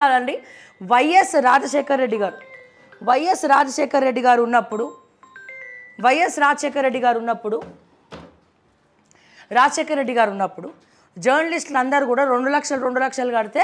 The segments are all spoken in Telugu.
కాదండి వైఎస్ రాజశేఖర్ రెడ్డి గారు వైఎస్ రాజశేఖర్ రెడ్డి గారు ఉన్నప్పుడు వైఎస్ రాజశేఖర రెడ్డి గారు ఉన్నప్పుడు రాజశేఖర రెడ్డి గారు ఉన్నప్పుడు జర్నలిస్టులు అందరూ కూడా రెండు లక్షలు రెండు లక్షలు కడితే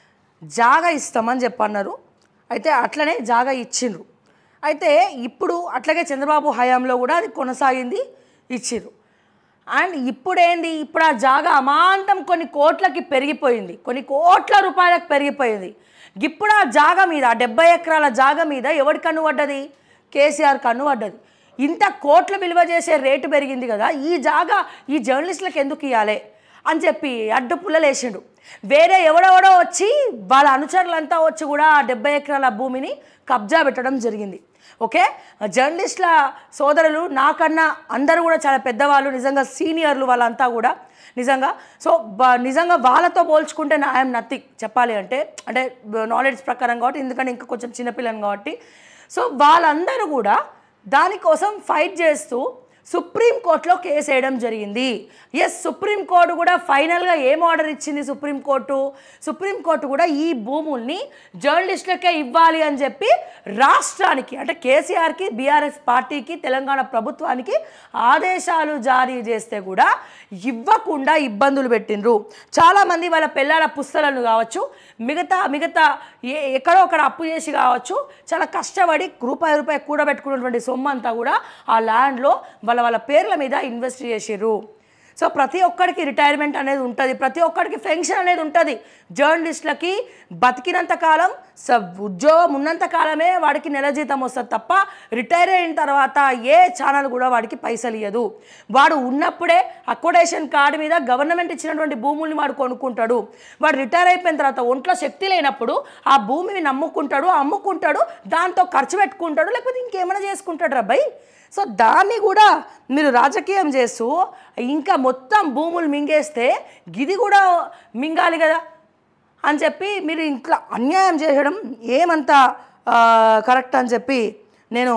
జాగా ఇస్తామని చెప్పన్నారు అయితే అట్లనే జాగా ఇచ్చిండ్రు అయితే ఇప్పుడు అట్లాగే చంద్రబాబు హయాంలో కూడా అది కొనసాగింది ఇచ్చిర్రు అండ్ ఇప్పుడు ఏంది ఇప్పుడు ఆ జాగా అమాంతం కొన్ని కోట్లకి పెరిగిపోయింది కొన్ని కోట్ల రూపాయలకు పెరిగిపోయింది ఇప్పుడు ఆ జాగా మీద ఆ డెబ్బై ఎకరాల జాగా మీద ఎవరి కన్ను పడ్డది కేసీఆర్ కన్ను పడ్డది ఇంత కోట్ల విలువ చేసే రేటు పెరిగింది కదా ఈ జాగా ఈ జర్నలిస్టులకు ఎందుకు ఇవ్వాలి అని చెప్పి అడ్డు పుల్లలు వేసిండు వేరే ఎవడెవడో వచ్చి వాళ్ళ అనుచరులంతా వచ్చి కూడా ఆ డెబ్బై ఎకరాల భూమిని కబ్జా పెట్టడం జరిగింది ఓకే జర్నలిస్టుల సోదరులు నాకన్నా అందరూ కూడా చాలా పెద్దవాళ్ళు నిజంగా సీనియర్లు వాళ్ళంతా కూడా నిజంగా సో బ- నిజంగా వాళ్ళతో పోల్చుకుంటే నా ఐఎమ్ నథింగ్ చెప్పాలి అంటే అంటే నాలెడ్జ్ ప్రకారం కాబట్టి ఎందుకంటే ఇంకా కొంచెం చిన్నపిల్లని కాబట్టి సో వాళ్ళందరూ కూడా దానికోసం ఫైట్ చేస్తూ సుప్రీంకోర్టులో కేసు వేయడం జరిగింది ఎస్ సుప్రీంకోర్టు కూడా ఫైనల్గా ఏం ఆర్డర్ ఇచ్చింది సుప్రీంకోర్టు సుప్రీంకోర్టు కూడా ఈ భూముల్ని జర్నలిస్టులకే ఇవ్వాలి అని చెప్పి రాష్ట్రానికి అంటే కేసీఆర్కి బీఆర్ఎస్ పార్టీకి తెలంగాణ ప్రభుత్వానికి ఆదేశాలు జారీ చేస్తే కూడా ఇవ్వకుండా ఇబ్బందులు పెట్టిండ్రు చాలామంది వాళ్ళ పిల్లల పుస్తకాలను కావచ్చు మిగతా మిగతా ఏ ఎక్కడో అక్కడ అప్పు చేసి కావచ్చు చాలా కష్టపడి రూపాయి రూపాయి కూడబెట్టుకున్నటువంటి సొమ్ము అంతా కూడా ఆ ల్యాండ్లో వాళ్ళ వాళ్ళ పేర్ల మీద ఇన్వెస్ట్ చేసిర్రు సో ప్రతి ఒక్కడికి రిటైర్మెంట్ అనేది ఉంటుంది ప్రతి ఒక్కడికి పెన్షన్ అనేది ఉంటుంది జర్నలిస్టులకి బతికినంత కాలం స ఉద్యోగం ఉన్నంత కాలమే వాడికి నెల జీతం వస్తుంది తప్ప రిటైర్ అయిన తర్వాత ఏ ఛానల్ కూడా వాడికి పైసలు ఇవ్వదు వాడు ఉన్నప్పుడే అకోడేషన్ కార్డు మీద గవర్నమెంట్ ఇచ్చినటువంటి భూముల్ని వాడు కొనుక్కుంటాడు వాడు రిటైర్ అయిపోయిన తర్వాత ఒంట్లో శక్తి లేనప్పుడు ఆ భూమిని నమ్ముకుంటాడు అమ్ముకుంటాడు దాంతో ఖర్చు పెట్టుకుంటాడు లేకపోతే ఇంకేమైనా చేసుకుంటాడు రబ్బాయి సో దాన్ని కూడా మీరు రాజకీయం చేస్తూ ఇంకా మొత్తం భూములు మింగేస్తే గిది కూడా మింగాలి కదా అని చెప్పి మీరు ఇంట్లో అన్యాయం చేయడం ఏమంత ఆ, కరెక్ట్ అని చెప్పి నేను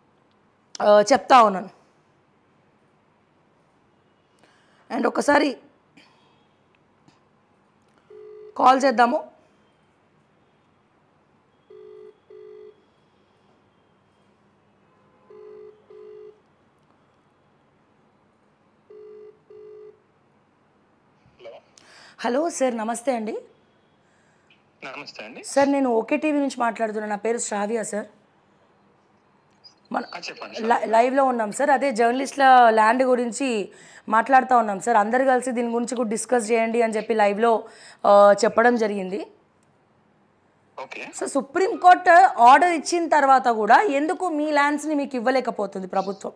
ఆ, చెప్తా ఉన్నాను అండ్ ఒకసారి కాల్ చేద్దాము హలో హలో సార్ నమస్తే అండి నమస్తే అండి సార్ నేను ఓకే టీవీ నుంచి మాట్లాడుతున్నాను నా పేరు శ్రావ్య సార్ మన ఆ, చెప్పండి లై- లైవ్లో ఉన్నాం సార్ అదే జర్నలిస్ట్ల ల్యాండ్ గురించి మాట్లాడుతూ ఉన్నాం సార్ అందరు కలిసి దీని గురించి కూడా డిస్కస్ చేయండి అని చెప్పి లైవ్లో ఆ, చెప్పడం జరిగింది ఓకే సో సుప్రీంకోర్టు ఆర్డర్ ఇచ్చిన తర్వాత కూడా ఎందుకు మీ ల్యాండ్స్ని మీకు ఇవ్వలేకపోతుంది ప్రభుత్వం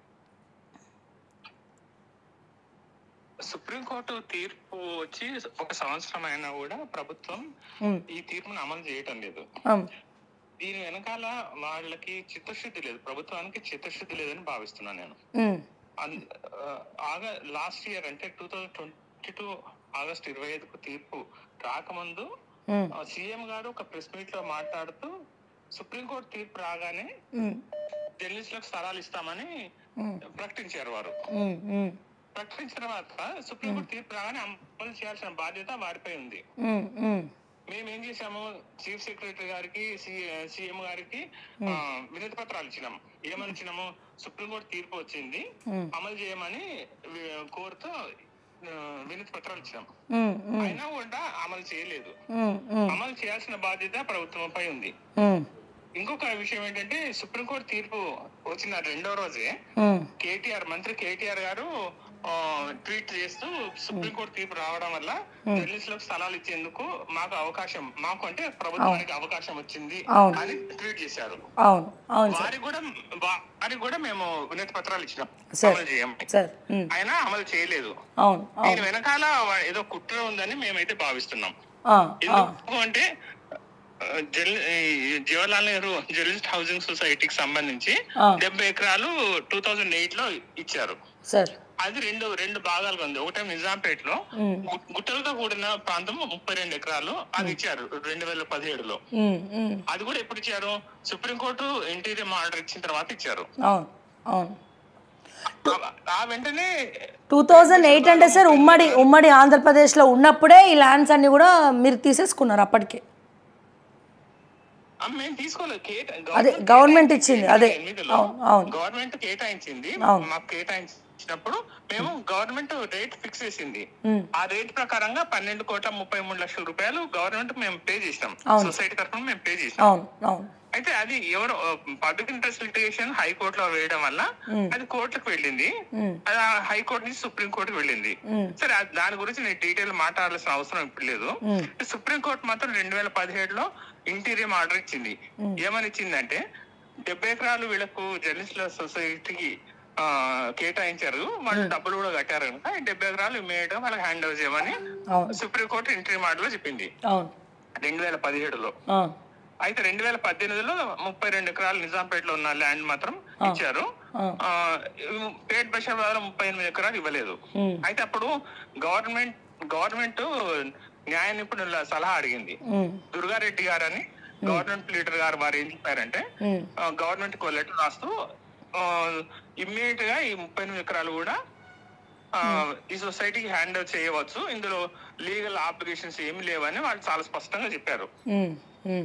సుప్రీంకోర్టు తీర్పు వచ్చి ఒక సంవత్సరం అయినా కూడా ప్రభుత్వం ఈ తీర్పును అమలు చేయటం లేదు ఉమ్, దీని వెనకాల వాళ్ళకి చిత్తశుద్ధి లేదు ప్రభుత్వానికి చిత్తశుద్ధి లేదని భావిస్తున్నాను నేను ఉమ్, అన్- ఆ, ఆగ లాస్ట్ ఇయర్ అంటే two thousand twenty two August ఇరవై ఐదుకు తీర్పు రాకముందు ఉమ్, సీఎం గారు ఒక ప్రెస్ మీట్ లో మాట్లాడుతూ సుప్రీంకోర్టు తీర్పు రాగానే ఉమ్, జర్నలిస్టులకు స్థలాలు ఇస్తామని ప్రకటించారు వారు ఉమ్, ఉమ్, ప్రకటించిన తర్వాత సుప్రీంకోర్టు తీర్పు రాగానే అమలు చేయాల్సిన బాధ్యత వారిపై ఉంది ఉమ్, ఉమ్, మేము ఏం చేశాము చీఫ్ సెక్రటరీ గారికి సీఎం గారికి ఆ, వినతి పత్రాలు ఇచ్చినాం ఏమని ఇచ్చినాము సుప్రీంకోర్టు తీర్పు వచ్చింది Hmm. అమలు చేయమని వి- కోరుతూ ఆ, వినతి పత్రాలు ఇచ్చినాం ఉమ్, ఉమ్, అయినా కూడా అమలు చేయలేదు ఉమ్, ఉమ్, అమలు చేయాల్సిన బాధ్యత ప్రభుత్వంపై ఉంది ఉమ్, ఇంకొక విషయం ఏంటంటే సుప్రీంకోర్టు తీర్పు వచ్చిన రెండో రోజే ఉమ్, కేటీఆర్ మంత్రి కేటీఆర్ గారు ఆ, ట్వీట్ చేస్తూ సుప్రీంకోర్టు తీర్పు రావడం వల్ల జర్నలిస్టులకు స్థలాలు ఇచ్చేందుకు మాకు అవకాశం మాకు అంటే ప్రభుత్వానికి అవకాశం వచ్చింది అవును. అని ట్వీట్ చేశారు అవును అవును సార్ వారికి కూడా వారికి కూడా మేము వినతి పత్రాలు ఇచ్చినాం సార్. అమలు చేయమని సార్ ఉమ్, అయినా అమలు చేయలేదు అవును అవును దీని వెనకాల వా- ఏదో కుట్ర ఉందని మేమైతే భావిస్తున్నాం ఆ, ఆ, ఎందుకు అంటే ఆ, జర్న ఈ జవహర్లాల్ నెహ్రూ జర్నలిస్ట్ హౌసింగ్ సొసైటీకి సంబంధించి ఆ. డెబ్బై ఎకరాలు టూ థౌజండ్ ఎయిట్ లో ఇచ్చారు సార్ అది రెండు రెండు భాగాలుగా ఉంది ఒకటే నిజాంపేటలో ఉమ్, గు- గుట్టలతో కూడిన ప్రాంతం ముప్పై రెండు ఎకరాలు అది ఇచ్చారు రెండు వేల పదిహేడులో ఉమ్, ఉమ్, అది కూడా ఎప్పుడు ఇచ్చారు సుప్రీంకోర్టు ఇంటీరియం ఆర్డర్ ఇచ్చిన తర్వాత ఇచ్చారు అవును అవును ఆ- ఆ వెంటనే టూ థౌజండ్ ఎయిట్ అంటే సార్ ఉమ్మడి ఉమ్మడి ఆంధ్రప్రదేశ్లో ఉన్నప్పుడే ఈ ల్యాండ్స్ అన్ని కూడా మీరు తీసేసుకున్నారు అప్పటికే ఆ, మేము తీసుకోలేదు కేటా- అదే గవర్నమెంట్ గవర్నమెంట్ ఇచ్చింది అదే ఎనిమిదిలో అవును అవును గవర్నమెంట్ కేటాయించింది అవును. మాకు కేటాయించినప్పుడు మేము గవర్నమెంట్ రేట్ ఫిక్స్ చేసింది ఉమ్, ఆ రేట్ ప్రకారంగా పన్నెండు కోట్ల ముప్పై మూడు లక్షల రూపాయలు గవర్నమెంట్ మేము పే చేసినాం అవును. సొసైటీ తరఫున మేము పే చేసినాం అవును అవును అయితే అది ఎవరు పబ్లిక్ ఇంట్రెస్ట్ లిటిగేషన్ హైకోర్టులో వేయడం వల్ల ఉమ్. అది కోర్టుకు వెళ్ళింది ఉమ్, అది హైకోర్టు నుంచి సుప్రీం కోర్టుకు వెళ్ళింది ఉమ్, సరే అది- దాని గురించి నేను డీటెయిల్ మాట్లాడాల్సిన అవసరం ఇప్పుడు లేదు ఉమ్, సుప్రీం కోర్టు మాత్రం రెండు వేల పదిహేడులో ఇంటీరియం ఆర్డర్ ఇచ్చింది ఏమని ఇచ్చిందంటే డెబ్బై ఎకరాలు వీళ్ళకు జర్నలిస్టుల సొసైటీకి ఆ, కేటాయించారు వాళ్ళు డబ్బులు కూడా కట్టారు కనుక ఈ డెబ్బై ఎకరాలు ఇమ్మీడియట్ గా వాళ్ళకి హ్యాండ్ ఓవర్ చేయమని అవును సుప్రీం కోర్టు ఇంటీరియం ఆర్డర్ లో చెప్పింది అవును రెండు వేల పదిహేడులో ఆ, అయితే రెండు వేల పద్దెనిమిదిలో ముప్పై రెండు ఎకరాలు నిజాంపేటలో ఉన్న ల్యాండ్ మాత్రం ఇచ్చారు ఆ. ఆ, పేట్ బషాబాద్ లో ముప్పై ఎనిమిది ఎకరాలు ఇవ్వలేదు ఉమ్, అయితే అప్పుడు గవర్నమెంట్ గవర్నమెంట్ న్యాయ నిపుణుల సలహా అడిగింది ఉమ్, దుర్గారెడ్డి గారని గవర్నమెంట్ లీడర్ గారు వారు ఏం చెప్పారంటే ఉమ్, గవర్నమెంట్ కు లెటర్ రాస్తూ ఇమ్మీడియట్ గా ఈ ముప్పై ఎనిమిది ఎకరాలు కూడా ఆ, ఈ సొసైటీకి హ్యాండ్ ఓవర్ చేయవచ్చు ఇందులో లీగల్ ఆబ్లిగేషన్స్ ఏమి లేవని వాళ్ళు చాలా స్పష్టంగా చెప్పారు ఉమ్, ఉమ్,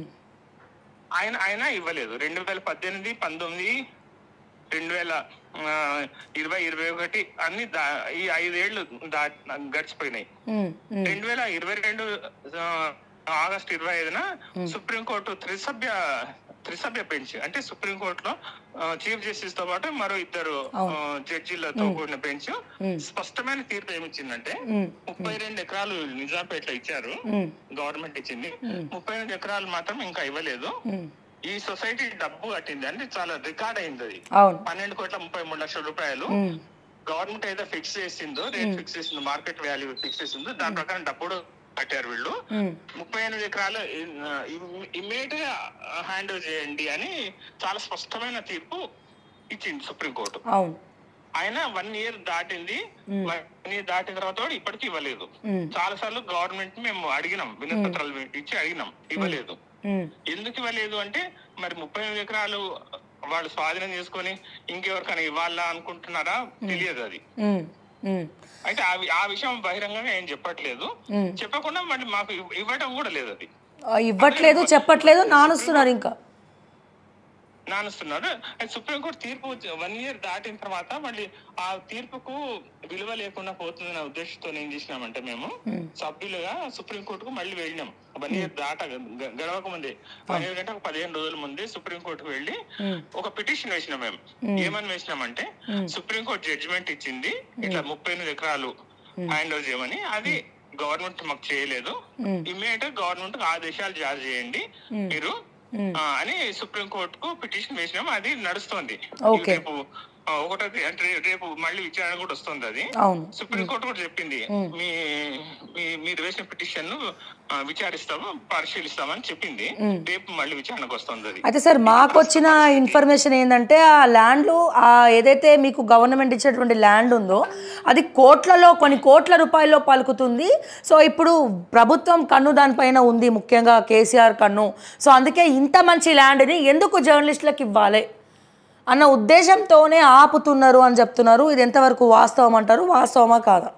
ఆయన ఆయన ఇవ్వలేదు రెండు వేల పద్దెనిమిది పంతొమ్మిది రెండు వేల ఆ, ఇరవై ఇరవై ఒకటి అన్ని దా- ఈ ఐదేళ్లు దా గడిచిపోయినాయి ఉమ్, ఉమ్, రెండు వేల ఇరవై రెండు ఆ, ఆగస్టు ఇరవై ఐదున సుప్రీంకోర్టు త్రిసభ్య త్రిసభ్య బెంచ్ అంటే సుప్రీంకోర్టులో చీఫ్ జస్టిస్ తో పాటు మరో ఇద్దరు ఆ, జడ్జీలతో కూడిన బెంచ్ స్పష్టమైన తీర్పు ఏమిచ్చిందంటే ఉమ్, ముప్పై రెండు ఎకరాలు నిజాంపేటలో ఇచ్చారు ఉమ్, గవర్నమెంట్ ఇచ్చింది ముప్పై రెండు ఎకరాలు మాత్రం ఇంకా ఇవ్వలేదు ఉమ్, ఈ సొసైటీ డబ్బు కట్టింది అంటే చాలా రికార్డ్ అయింది అది అవును పన్నెండు కోట్ల ముప్పై మూడు లక్షల రూపాయలు ఉమ్, గవర్నమెంట్ ఏదో ఫిక్స్ చేసిందో రేట్ ఫిక్స్ చేసిందో మార్కెట్ వాల్యూ ఫిక్స్ చేసిందో దాని ప్రకారం డబ్బు కూడా కట్టారు వీళ్ళు ఉమ్, ముప్పై ఎనిమిది ఎకరాలు ఇమ్మీడియట్ గా హ్యాండ్ ఓవర్ చేయండి అని చాలా స్పష్టమైన తీర్పు ఇచ్చింది సుప్రీంకోర్టు అవును ఆయన వన్ ఇయర్ దాటింది వన్ ఇయర్ దాటిన తర్వాత కూడా ఇప్పటికీ ఇవ్వలేదు ఉమ్, చాలా సార్లు గవర్నమెంట్ మేము అడిగినాం వినపత్రాలు ఇచ్చి అడిగినాం ఇవ్వలేదు ఉమ్, ఎందుకు ఇవ్వలేదు అంటే మరి ముప్పై ఎనిమిది ఎకరాలు వాళ్ళు స్వాధీనం చేసుకొని ఇంకెవరికైనా ఇవ్వాలా అనుకుంటున్నారా తెలియదు అది ఉమ్, ఉమ్, అయితే ఆ వి- ఆ విషయం బహిరంగంగా ఏం చెప్పట్లేదు ఉమ్. చెప్పకుండా మళ్ళీ మాకు ఇవ్- ఇవ్వడం కూడా లేదు అది ఆ, ఇవ్వట్లేదు చెప్పట్లేదు నానుస్తున్నారు ఇంకా నానుస్తున్నారు అయితే సుప్రీంకోర్టు తీర్పు వన్ ఇయర్ దాటిన తర్వాత మళ్ళీ ఆ తీర్పుకు విలువ లేకుండా పోతుందనే ఉద్దేశంతో ఏం చేసినామంటే మేము సభ్యులుగా సుప్రీంకోర్టుకు మళ్ళీ వెళ్ళినాం వన్ ఇయర్ దాట గ- గడవక ముందే వన్ ఇయర్ కంటే ఒక పదిహేను రోజుల ముందే సుప్రీంకోర్టుకు వెళ్ళి ఉమ్, ఒక పిటిషన్ వేసినాం మేము ఏమని వేసినామంటే సుప్రీంకోర్టు జడ్జిమెంట్ ఇచ్చింది ఇట్లా ముప్పై ఎనిమిది ఎకరాలు హ్యాండ్ ఓవర్ చేయమని అది గవర్నమెంట్ మాకు చేయలేదు ఉమ్. ఇమ్మీడియట్ గవర్నమెంట్ ఆదేశాలు జారీ చేయండి మీరు ఉమ్. ఆ, అని సుప్రీం కోర్టుకు పిటిషన్ వేసినాం అది నడుస్తోంది ఓకే. రేపు ఆ, ఒకటో తేదీ అంటే రే- రేపు మళ్ళీ విచారణ కూడా వస్తుంది అది అవును సుప్రీం కోర్టు కూడా చెప్పింది మీ మీ- మీరు వేసిన పిటిషన్ ను ఆ, విచారిస్తాము పరిశీలిస్తామని చెప్పింది రేపు మళ్ళీ విచారణకు వస్తుంది అది అయితే సార్ మాకు వచ్చిన ఇన్ఫర్మేషన్ ఏంటంటే ఆ ల్యాండ్లు ఆ ఏదైతే మీకు గవర్నమెంట్ ఇచ్చేటువంటి ల్యాండ్ ఉందో అది కోట్లలో కొన్ని కోట్ల రూపాయల్లో పలుకుతుంది సో ఇప్పుడు ప్రభుత్వం కన్ను దానిపైన ఉంది ముఖ్యంగా కేసీఆర్ కన్ను సో అందుకే ఇంత మంచి ల్యాండ్ని ఎందుకు జర్నలిస్టులకు ఇవ్వాలి అన్న ఉద్దేశంతోనే ఆపుతున్నారు అని చెప్తున్నారు ఇది ఎంతవరకు వాస్తవం అంటారు వాస్తవమా కాదా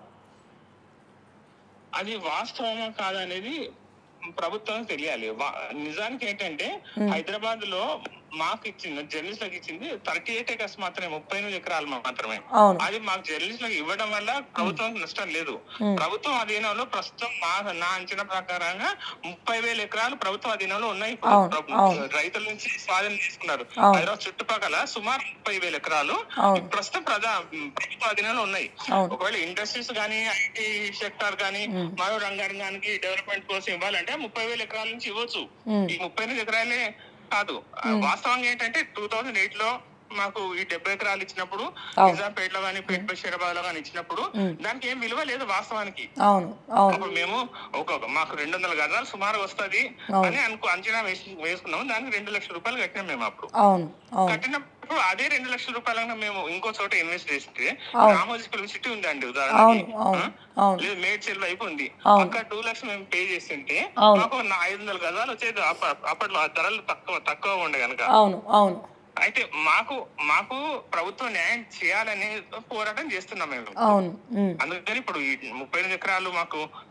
అది వాస్తవమా కాదనేది ప్రభుత్వం తెలియాలి వా- నిజానికి ఏంటంటే హైదరాబాద్ లో మాకు ఇచ్చింది జర్నలిస్టులకు ఇచ్చింది థర్టీ ఎయిట్ ఎకర్స్ మాత్రమే ముప్పై ఎనిమిది ఎకరాలు మాత్రమే అవును అది మాకు జర్నలిస్టులకు ఇవ్వడం వల్ల ప్రభుత్వం నష్టం లేదు ప్రభుత్వం అధీనంలో ప్రస్తుతం మా నా అంచనా ప్రకారంగా ముప్పై వేల ఎకరాలు ప్రభుత్వ అధీనంలో ఉన్నాయి ఇప్పుడు. అవును, ప్రభు- అవును. రైతుల నుంచి స్వాధీనం చేసుకున్నారు అవును. హైదరాబాద్ చుట్టుపక్కల సుమారు ముప్పై వేల ఎకరాలు అవును. ప్రస్తుతం ప్రజా ప్రభుత్వ అధీనంలో ఉన్నాయి అవును. ఒకవేళ ఇండస్ట్రీస్ కానీ ఐటీ సెక్టార్ కానీ మరో రంగానికి డెవలప్మెంట్ కోసం ఇవ్వాలంటే ముప్పై వేల ఎకరాల నుంచి ఇవ్వచ్చు మ్మ్. ఈ ముప్పై ఎనిమిది ఎకరాలే కాదు ఆ, వాస్తవంగా ఏంటంటే టూ థౌజండ్ ఎయిట్ లో మాకు ఈ డెబ్బై ఎకరాలు ఇచ్చినప్పుడు అవును. నిజాంపేట లో కానీ పేట బషీరాబాద్ లో కానీ ఇచ్చినప్పుడు దానికి ఏం విలువ లేదు వాస్తవానికి అవును అవును అప్పుడు మేము ఒక మాకు రెండు వందల గజాలు సుమారు వస్తది అవును. అని అనుకో అంచనా వేసి వేసుకున్నాము దానికి రెండు లక్షల రూపాయలు కట్టినాం మేము అప్పుడు అవును అవును కట్టినప్పుడు అదే రెండు లక్షల రూపాయలను మేము ఇంకో చోట ఇన్వెస్ట్ చేస్తే అవును. రామోజీ ఫిల్మ్ సిటీ ఉందండి అవును ఉదాహరణకి అవును ఆ? అవును లేదు మేడ్ చెల్ వైపు ఉంది అవును. అక్కడ టూ లక్షలు మేము పే చేస్తుంటే అవును. మాకు నా ఐదు వందల గజాలు వచ్చేది అప్ప- అప్పట్లో ఆ ధరలు తక్కువ తక్కువ ఉండే కనుక అవును అవును అయితే మాకు మాకు ప్రభుత్వం న్యాయం చేయాలనే పోరాటం చేస్తున్నాం మేము అవును ఉమ్, అందుకని ఇప్పుడు ఈ ముప్పై ఎనిమిది ఎకరాలు మాకు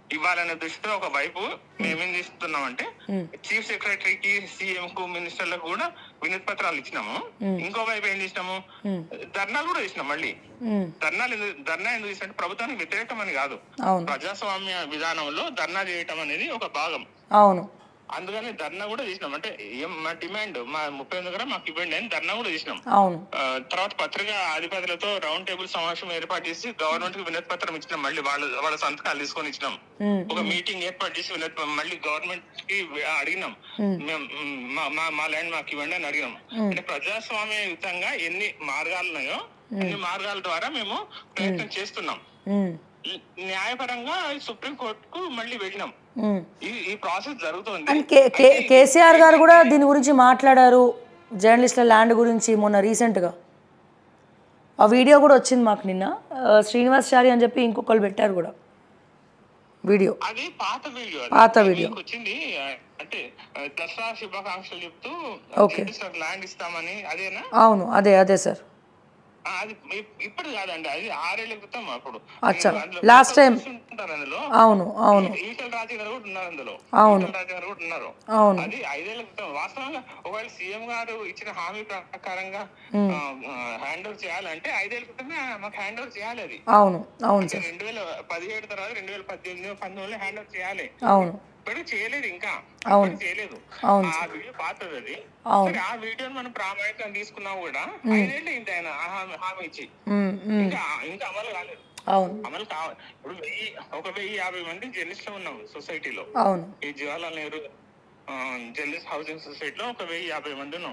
ఇవ్వాలనే దృష్టితో ఒక వైపు మేమేం చేస్తున్నామంటే చీఫ్ సెక్రటరీకి సీఎం కు మినిస్టర్లకు కూడా వినతి పత్రాలు ఇచ్చినాము ఇంకో వైపు ఏం చేసినాము ధర్నాలు కూడా చేసినాం మళ్ళీ ఉమ్, ధర్నాలు ఎందుకు ధర్నా ఎందుకు చేసినట్టు ప్రభుత్వానికి వ్యతిరేకం అని కాదు అవును ప్రజాస్వామ్య విధానంలో ధర్నా చేయటం అనేది ఒక భాగం అవును అందుకని ధర్నా కూడా చేసినాం అంటే ఏం మా డిమాండ్ మా ముప్పై ఎనిమిది దగ్గర మాకు ఇవ్వండి అని ధర్నా కూడా చేసినాం అవును ఆ, తర్వాత పత్రికా అధిపతులతో రౌండ్ టేబుల్ సమావేశం ఏర్పాటు చేసి గవర్నమెంట్ కి వినతి పత్రం ఇచ్చినాం మళ్ళీ వాళ్ళ వాళ్ళ సంతకాలు తీసుకొని ఇచ్చినాం ఉమ్, ఒక మీటింగ్ ఏర్పాటు చేసి వినతి మళ్ళీ గవర్నమెంట్ కి అడిగినాం మేము మ్, మా- మా మా ల్యాండ్ మాకు ఇవ్వండి అని అడిగినాం అంటే ప్రజాస్వామ్యయుతంగా ఎన్ని మార్గాలు ఉన్నాయో అన్ని మార్గాల ద్వారా మేము ప్రయత్నం చేస్తున్నాం ఉమ్, ఈ- న్యాయపరంగా సుప్రీం కోర్టుకు మళ్ళీ వెళ్ళినాం ఉమ్. ఈ ఈ ప్రాసెస్ జరుగుతోంది అండ్ కే కే కేసీఆర్ గారు కూడా దీని గురించి మాట్లాడారు జర్నలిస్టుల ల్యాండ్ గురించి మొన్న రీసెంట్గా ఆ వీడియో కూడా వచ్చింది మాకు నిన్న ఆ, శ్రీనివాస్ చారి అని చెప్పి ఇంకొకరు పెట్టారు కూడా వీడియో అది పాత వీడియో అది. పాత వీడియో. మీకు వచ్చింది ఆ, అంటే ఆ, దసరా శుభాకాంక్షలు చెప్తూ Okay. జర్నలిస్టులకు ల్యాండ్ ఇస్తామని అదేనా అవును అదే అదే సార్ ఆ, అది ఇప్- ఇప్పుడు కాదండి అది ఆరేళ్ల క్రితం అప్పుడు అచ్చా. అందులో Last time. ఉంటారు అందులో అవును అవును ఈటల రాజేంద్ర కూడా ఉన్నారు అందులో అవును. ఈటల రాజేంద్ర కూడా ఉన్నారు అవును అది ఐదేళ్ల క్రితం వాస్తవంగా ఒకవేళ సీఎం గారు ఇచ్చిన హామీ ప్రకారంగా హ్యాండ్ ఓవర్ చేయాలంటే ఐదేళ్ల క్రితమే మాకు హ్యాండ్ ఓవర్ చేయాలి అది అవును అవును సార్ రెండు వేల పదిహేడు తర్వాత రెండు వేల పద్దెనిమిది పంతొమ్మిది హ్యాండ్ ఓవర్ చేయాలి అవును ఇప్పుడు చేయలేదు ఇంకా అవును. ఇప్పుడు చేయలేదు అవును ఆ వీడియో పాతది అది అవును సరే, ఆ వీడియోని మనం ప్రామాణికంగా తీసుకున్నా కూడా ఐదేళ్ళు ఇంత ఆయన ఆ హామీ హామీ ఇచ్చి ఉమ్, ఉమ్, ఇంకా ఇంకా అమలు కాలేదు అవును అమలు కావాలి ఇప్పుడు వెయ్యి ఒక వెయ్యి యాభై మంది జర్నలిస్టులు ఉన్నాం సొసైటీలో అవును ఈ జవహర్లాల్ నెహ్రూ జర్నలిస్ట్ హౌసింగ్ సొసైటీలో ఒక వెయ్యి యాభై మంది ఉన్నాం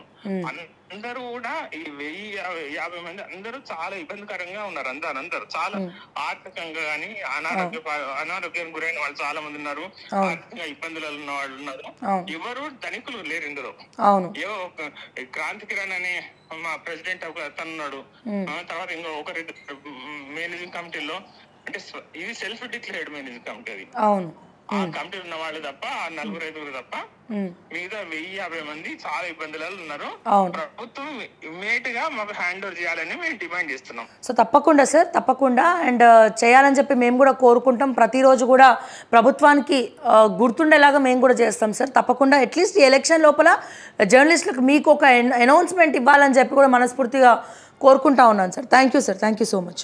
అందరూ కూడా ఈ వెయ్యి యాభై యాభై మంది అందరూ చాలా ఇబ్బందికరంగా ఉన్నారు అందరు అందరూ చాలా ఆర్థికంగా కానీ అనారోగ్య అనారోగ్యం గురైన వాళ్ళు చాలా మంది ఉన్నారు ఆర్థికంగా ఇబ్బందులు ఉన్న వాళ్ళు ఉన్నారు అవును. ఎవరు ధనికులు లేరు ఇందులో అవును ఏవో ఒక క్రాంతి కిరణ్ అని మా ప్రెసిడెంట్ ఒక అతను ఉన్నాడు ఆ, తర్వాత ఇంకో ఒకరిద్దరు మేనేజింగ్ కమిటీలో అంటే స్వ- ఇది సెల్ఫ్ డిక్లేర్డ్ మేనేజింగ్ కమిటీ అది అవును ఆ కమిటీ ఉన్న వాళ్ళు తప్ప ఆ నలుగురు ఐదుగురు తప్ప ఉమ్, మిగతా వెయ్యి యాభై మంది చాలా ఇబ్బందులలో ఉన్నారు అవును ప్రభుత్వం ఇమీడియట్ గా మాకు హ్యాండ్ ఓవర్ చేయాలని మేము డిమాండ్ చేస్తున్నాం సో తప్పకుండా సార్ తప్పకుండా అండ్ చేయాలని చెప్పి మేము కూడా కోరుకుంటాం ప్రతిరోజు కూడా ప్రభుత్వానికి ఆ, గుర్తుండేలాగా మేము కూడా చేస్తాం సార్ తప్పకుండా అట్లీస్ట్ ఈ ఎలక్షన్ లోపల జర్నలిస్టులకు మీకు ఒక అనౌన్స్మెంట్ ఇవ్వాలని చెప్పి కూడా మనస్ఫూర్తిగా కోరుకుంటా ఉన్నాను sir thank you sir thank you so much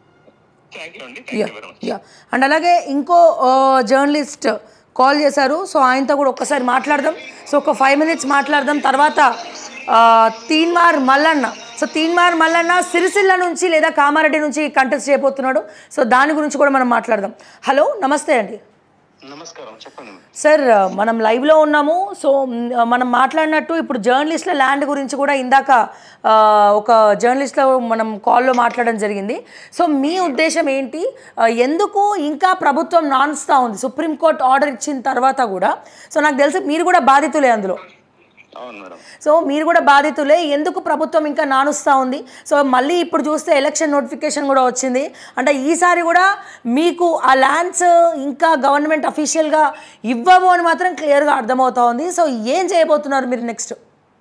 thank you అండి thank you very much yeah and అలాగే ఇంకో జర్నలిస్ట్ కాల్ చేశారు సో ఆయనతో కూడా ఒక్కసారి మాట్లాడదాం సో ఒక ఫైవ్ మినిట్స్ మాట్లాడదాం తర్వాత ఆ, తీన్మార్ మల్లన్న సో తీన్మార్ మల్లన్న సిరిసిల్ల నుంచి లేదా కామారెడ్డి నుంచి కంటెస్ట్ చేయబోతున్నాడు సో దాని గురించి కూడా మనం మాట్లాడదాం హలో నమస్తే అండి నమస్కారం చెప్పండి సార్ మనం లైవ్లో ఉన్నాము సో మ్, మనం మాట్లాడినట్టు ఇప్పుడు జర్నలిస్టుల ల్యాండ్ గురించి కూడా ఇందాక ఆ, ఒక జర్నలిస్ట్లో మనం కాల్లో మాట్లాడడం జరిగింది సో మీ ఉద్దేశం ఏంటి ఆ, ఎందుకు ఇంకా ప్రభుత్వం నాన్స్తా ఉంది సుప్రీంకోర్టు ఆర్డర్ ఇచ్చిన తర్వాత కూడా సో నాకు తెలిసి మీరు కూడా బాధితులే అందులో అవును మేడం సో మీరు కూడా బాధితులే ఎందుకు ప్రభుత్వం ఇంకా నానుస్తూ ఉంది సో మళ్ళీ ఇప్పుడు చూస్తే ఎలక్షన్ నోటిఫికేషన్ కూడా వచ్చింది అంటే ఈసారి కూడా మీకు ఆ ల్యాండ్స్ ఇంకా గవర్నమెంట్ అఫీషియల్గా ఇవ్వము అని మాత్రం క్లియర్గా అర్థమవుతా ఉంది సో ఏం చేయబోతున్నారు మీరు నెక్స్ట్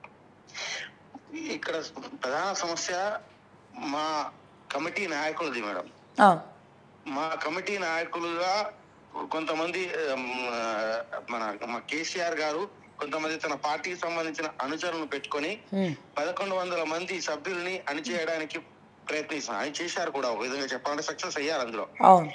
ఇక్కడ ప్రధాన సమస్య మా కమిటీ నాయకులది మేడం మా కమిటీ నాయకులుగా కొంతమంది ఉమ్, మన మన కేసీఆర్ గారు కొంతమంది తన పార్టీకి సంబంధించిన అనుచరులను పెట్టుకొని పదకొండు వందల మంది సభ్యుల్ని అణిచేయడానికి ప్రయత్నిస్తున్నారు ఆయన చేశారు కూడా ఒక విధంగా చెప్పాలంటే సక్సెస్ అయ్యారు అందులో అవును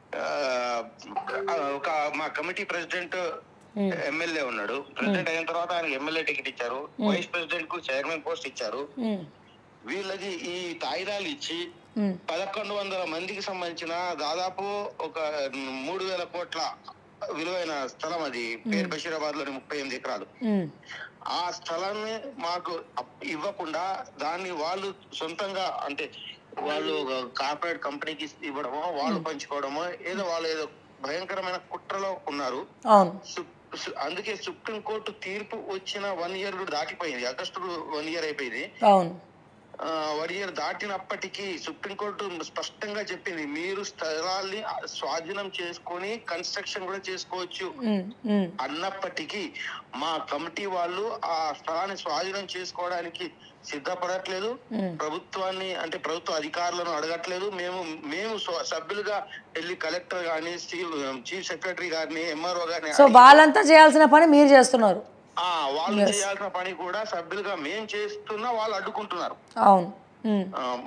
ఆ, ఒక మా కమిటీ ప్రెసిడెంట్ ఎమ్మెల్యే ఉన్నాడు ప్రెసిడెంట్ అయిన తర్వాత ఆయన ఎమ్మెల్యే టికెట్ ఇచ్చారు వైస్ ప్రెసిడెంట్ కు చైర్మన్ పోస్ట్ ఇచ్చారు ఉమ్, వీళ్ళది ఈ తాయిలాలు ఇచ్చి ఉమ్, పదకొండు వందల మందికి సంబంధించిన దాదాపు ఒక మూడు వేల కోట్ల విలువైన స్థలం అది పేరు బషీరాబాద్ లోని ముప్పై ఎనిమిది ఎకరాలు ఉమ్, ఆ స్థలాన్ని మాకు అప్- ఇవ్వకుండా దాన్ని వాళ్ళు సొంతంగా అంటే వాళ్ళు ఒక కార్పొరేట్ కంపెనీకి ఇవ్వడమో వాళ్ళు పంచుకోవడమో ఏదో వాళ్ళు ఏదో భయంకరమైన కుట్రలో ఉన్నారు అవును సు- సు- అందుకే సుప్రీం కోర్టు తీర్పు వచ్చిన వన్ ఇయర్ కూడా దాటిపోయింది ఆగస్టు వన్ ఇయర్ అయిపోయింది అవును వన్ ఇయర్ దాటినప్పటికీ సుప్రీంకోర్టు స్పష్టంగా చెప్పింది మీరు స్థలాల్ని స్వాధీనం చేసుకొని కన్స్ట్రక్షన్ కూడా చేసుకోవచ్చు ఉమ్, ఉమ్, అన్నప్పటికీ మా కమిటీ వాళ్ళు ఆ స్థలాన్ని స్వాధీనం చేసుకోవడానికి సిద్ధపడట్లేదు ప్రభుత్వాన్ని అంటే ప్రభుత్వ అధికారులను అడగట్లేదు మేము మేము స్వ- సభ్యులుగా వెళ్ళి కలెక్టర్ గాని చీఫ్ సెక్రటరీ గారిని ఎంఆర్ఓ గారిని సో వాళ్ళంతా చేయాల్సిన పని మీరు చేస్తున్నారు ఆ వాళ్ళు చేయాల్సిన పని కూడా సభ్యులుగా మేము చేస్తున్నా వాళ్ళు అడ్డుకుంటున్నారు అవును ఉమ్,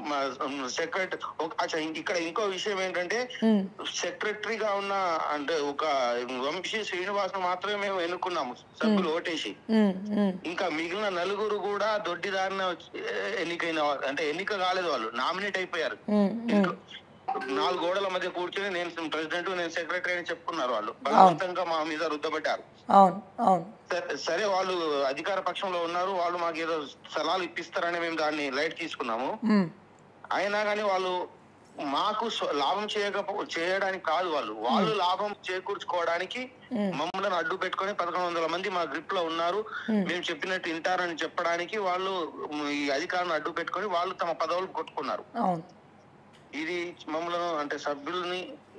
సెక్రటరీ అచ్చా ఇక్కడ ఇంకో విషయం ఏంటంటే ఉమ్, సెక్రటరీగా ఉన్న అంటే ఒక వంశీ శ్రీనివాస్ మాత్రమే మేము ఎన్నుకున్నాము సభ్యులు ఓటేసి ఉమ్, ఉమ్, ఇంకా మిగిలిన నలుగురు కూడా దొడ్డిదారిన వచ్చి- ఎన్నికైన వాళ్ళు అంటే ఎన్నిక కాలేదు వాళ్ళు నామినేట్ అయిపోయారు ఉమ్, ఉమ్. నాలుగు గోడల మధ్య కూర్చొని నేను ప్రెసిడెంట్ నేను సెక్రటరీ అని చెప్పుకున్నారు వాళ్ళు బలవంతంగా మా మీద రుద్దబడ్డారు అవును అవును సరే- సరే వాళ్ళు అధికార పక్షంలో ఉన్నారు వాళ్ళు మాకు ఏదో స్థలాలు ఇప్పిస్తారని మేము దాన్ని లైట్ తీసుకున్నాము ఉమ్, అయినా కానీ వాళ్ళు మాకు స్వ- లాభం చేయకపో చేయడానికి కాదు వాళ్ళు వాళ్ళు లాభం చేకూర్చుకోవడానికి మమ్మల్ని అడ్డు పెట్టుకొని పదకొండు వందల మంది మా గ్రిప్ లో ఉన్నారు మేము చెప్పినట్టు వింటారని చెప్పడానికి వాళ్ళు మ్, ఈ అధికారాన్ని అడ్డు పెట్టుకొని వాళ్ళు తమ పదవులు కొట్టుకున్నారు అవును ఇది మమ్మల్ని అంటే సభ్యుల్ని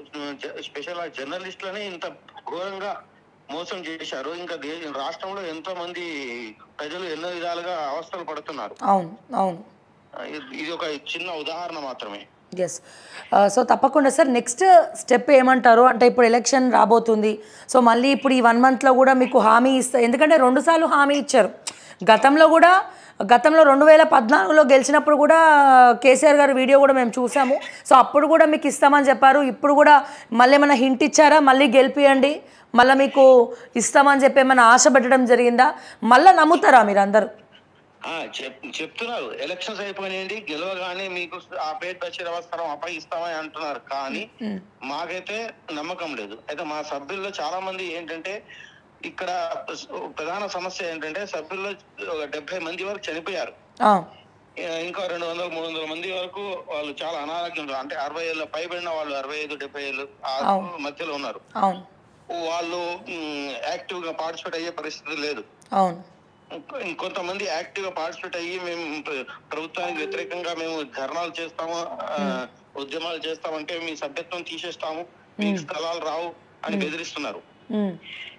స్పెషల్ జర్నలిస్టులని ఇంత ఘోరంగా మోసం చేశారు ఇంకా దే- రాష్ట్రంలో ఎంతో మంది ప్రజలు ఎన్నో విధాలుగా అవస్థలు పడుతున్నారు అవును అవును ఇది- ఇది ఒక చిన్న ఉదాహరణ మాత్రమే ఎస్ సో తప్పకుండా సార్ నెక్స్ట్ స్టెప్ ఏమంటారు అంటే ఇప్పుడు ఎలక్షన్ రాబోతుంది సో మళ్ళీ ఇప్పుడు ఈ వన్ మంత్లో కూడా మీకు హామీ ఇస్తా ఎందుకంటే రెండుసార్లు హామీ ఇచ్చారు గతంలో కూడా గతంలో రెండు వేల పద్నాలుగులో గెలిచినప్పుడు కూడా కేసీఆర్ గారి వీడియో కూడా మేము చూసాము సో అప్పుడు కూడా మీకు ఇస్తామని చెప్పారు ఇప్పుడు కూడా మళ్ళీ ఏమైనా హింట్ ఇచ్చారా మళ్ళీ గెలిపియండి మళ్ళీ మీకు ఇస్తామని చెప్పి ఏమైనా ఆశ పెట్టడం జరిగిందా మళ్ళీ నమ్ముతారా మీరు అందరూ ఆ, చెప్ చెప్తున్నారు ఎలక్షన్స్ అయిపోయినాయండి గెలవగానే మీకు ఆ పేరు దశరవసరం అప్పగిస్తామని అంటున్నారు కానీ మాకైతే నమ్మకం లేదు అయితే మా సభ్యుల్లో చాలా మంది ఏంటంటే ఇక్కడ ప్రధాన సమస్య ఏంటంటే సభ్యుల్లో ఒక డెబ్బై మంది వరకు చనిపోయారు ఆ, ఆ, ఇంకా రెండు వందల మూడు వందల మంది వరకు వాళ్ళు చాలా అనారోగ్యంతో అంటే అరవై ఏళ్ళ పైబడిన వాళ్ళు అరవై ఐదు డెబ్బై ఏళ్ళు ఆ మధ్యలో ఉన్నారు అవును వాళ్ళు యాక్టివ్ గా పార్టిసిపేట్ అయ్యే పరిస్థితి లేదు అవును ఇంకొ- ఇంకొంతమంది యాక్టివ్ గా పార్టిసిపేట్ అయ్యి మేము ప్ర- ప్రభుత్వానికి వ్యతిరేకంగా మేము ధర్నాలు చేస్తాము ఆ, ఉద్యమాలు చేస్తామంటే మీ సభ్యత్వం తీసేస్తాము మీకు స్థలాలు రావు అని బెదిరిస్తున్నారు ఉమ్,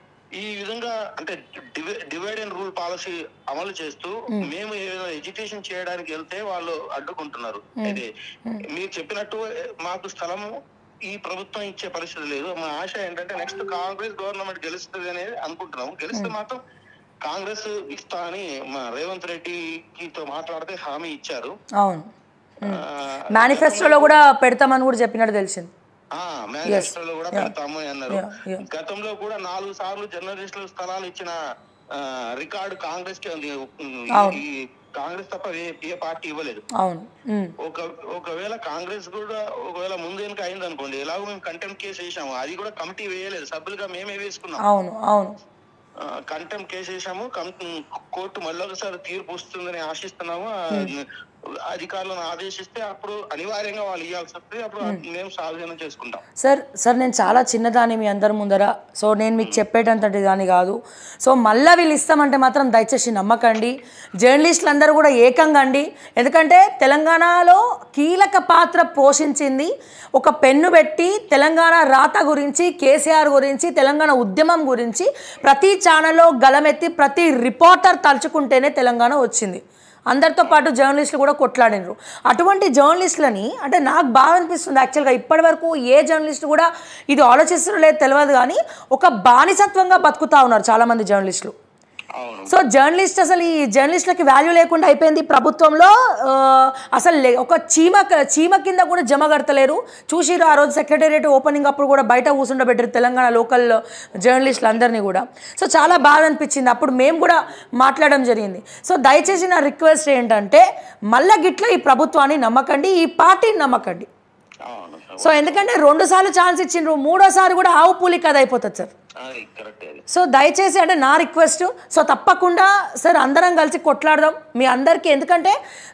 ఈ విధంగా అంటే డివైడ్ అండ్ రూల్ పాలసీ అమలు చేస్తూ మేము ఏదైనా ఎడ్యుకేషన్ చేయడానికి వెళ్తే వాళ్ళు అడ్డుకుంటున్నారు అయితే మీరు చెప్పినట్టు ఏ, మాకు స్థలము ఈ ప్రభుత్వం ఇచ్చే పరిస్థితి లేదు మా ఆశ ఏంటంటే నెక్స్ట్ కాంగ్రెస్ గవర్నమెంట్ గెలుస్తుంది అనేది అనుకుంటున్నాము గెలిస్తే మాత్రం కాంగ్రెస్ ఇస్తా అని మా రేవంత్ రెడ్డితో మాట్లాడితే హామీ ఇచ్చారు అవును ఆ, మేనిఫెస్టోలో కూడా పెడతామని కూడా చెప్పినట్టు తెలిసింది ఆ మేనిఫెస్టోలో కూడా పెడతాము అని అన్నారు Yeah, yeah. గతంలో కూడా నాలుగు సార్లు జర్నలిస్టులు స్థలాలు ఇచ్చిన ఆ, రికార్డు కాంగ్రెస్ కి ఉంది ఈ- అవును. ఈ కాంగ్రెస్ తప్ప ఏ ఏ పార్టీ ఇవ్వలేదు అవును ఉమ్, ఒక ఒకవేళ కాంగ్రెస్ కూడా ఒకవేళ ముందు వెనుక అయింది అనుకోండి ఎలాగో మేము కంటెంప్ట్ కేసు వేసాము అది కూడా కమిటీ వేయలేదు సభ్యులుగా మేమే వేసుకున్నాం అవును అవును కంటెంప్ట్ కేసు వేసాము కం- కోర్టు మళ్ళీ ఒకసారి తీర్పు వస్తుందని ఆశిస్తున్నాము ఆ, అధికారులను ఆదేశిస్తే అప్పుడు అనివార్యంగా వాళ్ళు ఇవ్వాల్సి వస్తుంది అప్పుడు మేము సాధన చేసుకుంటాం సార్ సార్ నేను చాలా చిన్నదాన్ని మీ అందరి ముందర సో నేను మీకు చెప్పేటంతటి దాని కాదు సో మళ్ళీ వీళ్ళు ఇస్తామంటే మాత్రం దయచేసి నమ్మకండి జర్నలిస్టులు అందరూ కూడా ఏకంగా అండి ఎందుకంటే తెలంగాణలో కీలక పాత్ర పోషించింది ఒక పెన్ను పెట్టి తెలంగాణ రాత గురించి కేసీఆర్ గురించి తెలంగాణ ఉద్యమం గురించి ప్రతి ఛానల్లో గలమెత్తి ప్రతి రిపోర్టర్ తలుచుకుంటేనే తెలంగాణ వచ్చింది అందరితో పాటు జర్నలిస్టులు కూడా కొట్లాడినరు అటువంటి జర్నలిస్టులని అంటే నాకు బాగా అనిపిస్తుంది యాక్చువల్గా ఇప్పటి వరకు ఏ జర్నలిస్ట్ కూడా ఇది ఆలోచిస్తున్నారు లేదు తెలియదు కానీ ఒక బానిసత్వంగా బతుకుతా ఉన్నారు చాలామంది జర్నలిస్టులు అవును సో జర్నలిస్ట్ అసలు ఈ జర్నలిస్టులకి వాల్యూ లేకుండా అయిపోయింది ప్రభుత్వంలో ఆ, అసలు లే- ఒక చీమ చీమ కింద కూడా జమ కడతలేరు చూసిరు ఆ రోజు సెక్రటేరియట్ ఓపెనింగ్ అప్పుడు కూడా బయట కూర్చుండబెట్టారు తెలంగాణ లోకల్ జర్నలిస్టులు అందరినీ కూడా సో చాలా బాధ అనిపించింది అప్పుడు మేము కూడా మాట్లాడడం జరిగింది సో దయచేసి నా రిక్వెస్ట్ ఏంటంటే మళ్ళా గిట్ల ఈ ప్రభుత్వాన్ని నమ్మకండి ఈ పార్టీని నమ్మకండి అవును సో ఎందుకంటే రెండు సార్లు ఛాన్స్ ఇచ్చిండ్రు మూడోసారి కూడా ఆవు పూలి కథ అయిపోతుంది సార్ అది కరెక్ట్ అది సో దయచేసి అంటే నా రిక్వెస్ట్ సో తప్పకుండా సార్ అందరం కలిసి కొట్లాడదాం మీ అందరికీ ఎందుకంటే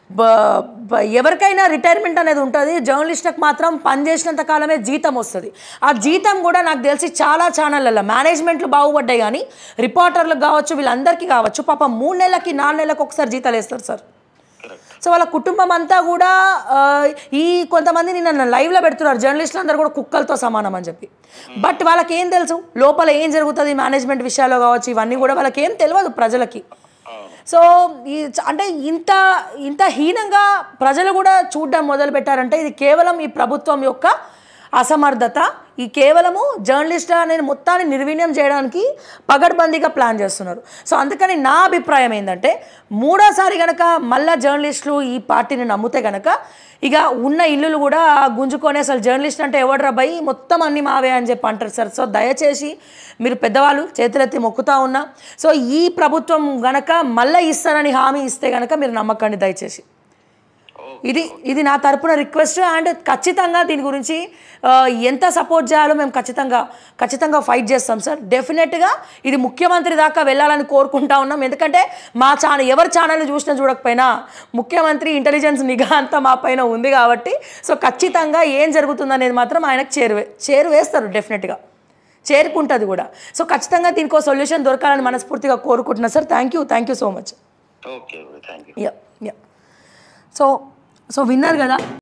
బ- బ- ఎవరికైనా రిటైర్మెంట్ అనేది ఉంటుంది జర్నలిస్ట్కి మాత్రం పనిచేసినంత కాలమే జీతం వస్తుంది ఆ జీతం కూడా నాకు తెలిసి చాలా ఛానళ్ళల్లో మేనేజ్మెంట్లు బాగుపడ్డాయి కానీ రిపోర్టర్లకు కావచ్చు వీళ్ళందరికీ కావచ్చు పాపం మూడు నెలలకి నాలుగు నెలలకు ఒకసారి జీతాలు వేస్తారు సార్ కరెక్ట్ సో వాళ్ళ కుటుంబం అంతా కూడా ఆ, ఈ కొంతమంది నిన్న లైవ్లో పెడుతున్నారు జర్నలిస్టులు అందరూ కూడా కుక్కలతో సమానం అని చెప్పి బట్ వాళ్ళకి ఏం తెలుసు లోపల ఏం జరుగుతుంది మేనేజ్మెంట్ విషయాల్లో కావచ్చు ఇవన్నీ కూడా వాళ్ళకి ఏం తెలియదు ప్రజలకి సో ఈ చ- అంటే ఇంత ఇంత హీనంగా ప్రజలు కూడా చూడడం మొదలు పెట్టారంటే ఇది కేవలం ఈ ప్రభుత్వం యొక్క అసమర్థత ఈ కేవలము జర్నలిస్ట్ అనే మొత్తాన్ని నిర్వీర్యం చేయడానికి పగడ్బందీగా ప్లాన్ చేస్తున్నారు సో అందుకని నా అభిప్రాయం ఏంటంటే మూడోసారి గనక మళ్ళా జర్నలిస్టులు ఈ పార్టీని నమ్మితే గనక ఇక ఉన్న ఇల్లులు కూడా గుంజుకొని అసలు జర్నలిస్ట్ అంటే ఎవడరా భయ్ మొత్తం అన్ని మావే అని చెప్పి అంటారు సార్ సో దయచేసి మీరు పెద్దవాళ్ళు చేతులెత్తి మొక్కుతా ఉన్నా సో ఈ ప్రభుత్వం గనక మళ్ళీ ఇస్తానని హామీ ఇస్తే గనక మీరు నమ్మకండి దయచేసి ఇది ఇది నా తరపున రిక్వెస్ట్ అండ్ ఖచ్చితంగా దీని గురించి ఆ, ఎంత సపోర్ట్ చేయాలో మేము ఖచ్చితంగా ఖచ్చితంగా ఫైట్ చేస్తాం సార్ డెఫినెట్గా ఇది ముఖ్యమంత్రి దాకా వెళ్ళాలని కోరుకుంటా ఉన్నాం ఎందుకంటే మా ఛానల్ ఎవరి ఛానల్ చూసినా చూడకపోయినా ముఖ్యమంత్రి ఇంటెలిజెన్స్ నిఘా అంతా మా పైన ఉంది కాబట్టి సో ఖచ్చితంగా ఏం జరుగుతుంది అనేది మాత్రం ఆయనకు చేరువే చేరువేస్తారు డెఫినెట్గా చేరుకుంటుంది కూడా సో ఖచ్చితంగా దీనికి సొల్యూషన్ దొరకాలని మనస్ఫూర్తిగా కోరుకుంటున్నా sir thank you thank you so much okay thank you yeah yeah so so విన్నారు కదా